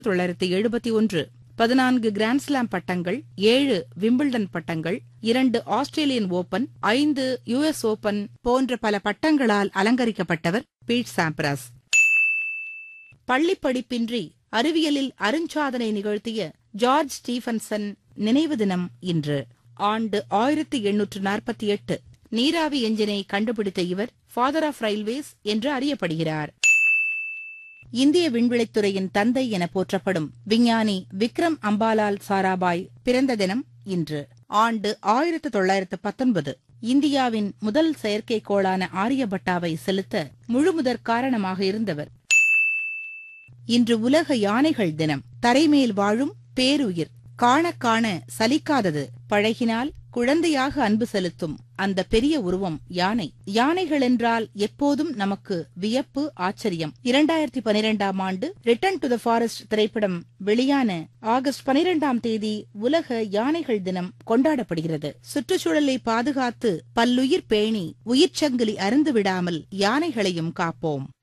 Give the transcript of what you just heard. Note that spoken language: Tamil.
தொள்ளாயிரத்தி எழுபத்தி ஒன்று பதினான்கு கிராண்ட்ஸ்லாம் பட்டங்கள் ஏழு விம்பிள்டன் பட்டங்கள் இரண்டு ஆஸ்திரேலியன் ஓபன் ஐந்து யுஎஸ் ஓபன் போன்ற பல பட்டங்களால் அலங்கரிக்கப்பட்டவர் பீட் சாம்ப்ராஸ் பள்ளிப் படிப்பின்றி அறிவியலில் அருஞ்சாதனை நிகழ்த்திய ஜார்ஜ் ஸ்டீபன்சன் நினைவு தினம் இன்று ஆண்டு ஆயிரத்தி எண்ணூற்று நாற்பத்தி எட்டு நீராவி எஞ்சினை கண்டுபிடித்த இவர் ஃபாதர் ஆஃப் ரயில்வேஸ் என்று அறியப்படுகிறார் இந்திய விண்வெளித்துறையின் தந்தை என போற்றப்படும் விஞ்ஞானி விக்ரம் அம்பாலால் சாராபாய் பிறந்த தினம் இன்று ஆண்டு ஆயிரத்து தொள்ளாயிரத்து பத்தொன்பது இந்தியாவின் முதல் செயற்கைக்கோளான ஆரியபட்டாவை செலுத்த முழுமுதற் காரணமாக இருந்தவர் இன்று உலக யானைகள் தினம் தரைமேல் வாழும் பேருயிர் காண காண சலிக்காதது பழகினால் குழந்தையாக அன்பு செலுத்தும் அந்த பெரிய உருவம் யானை யானைகள் என்றால் எப்போதும் நமக்கு வியப்பு ஆச்சரியம் இரண்டாயிரத்தி பனிரெண்டாம் ஆண்டு ரிட்டர்ன் டு த ஃபாரஸ்ட் திரைப்படம் வெளியான ஆகஸ்ட் பனிரெண்டாம் தேதி உலக யானைகள் தினம் கொண்டாடப்படுகிறது சுற்றுச்சூழலை பாதுகாத்து பல்லுயிர் பேணி உயிர்ச்சங்கிலி அருந்து விடாமல் யானைகளையும் காப்போம்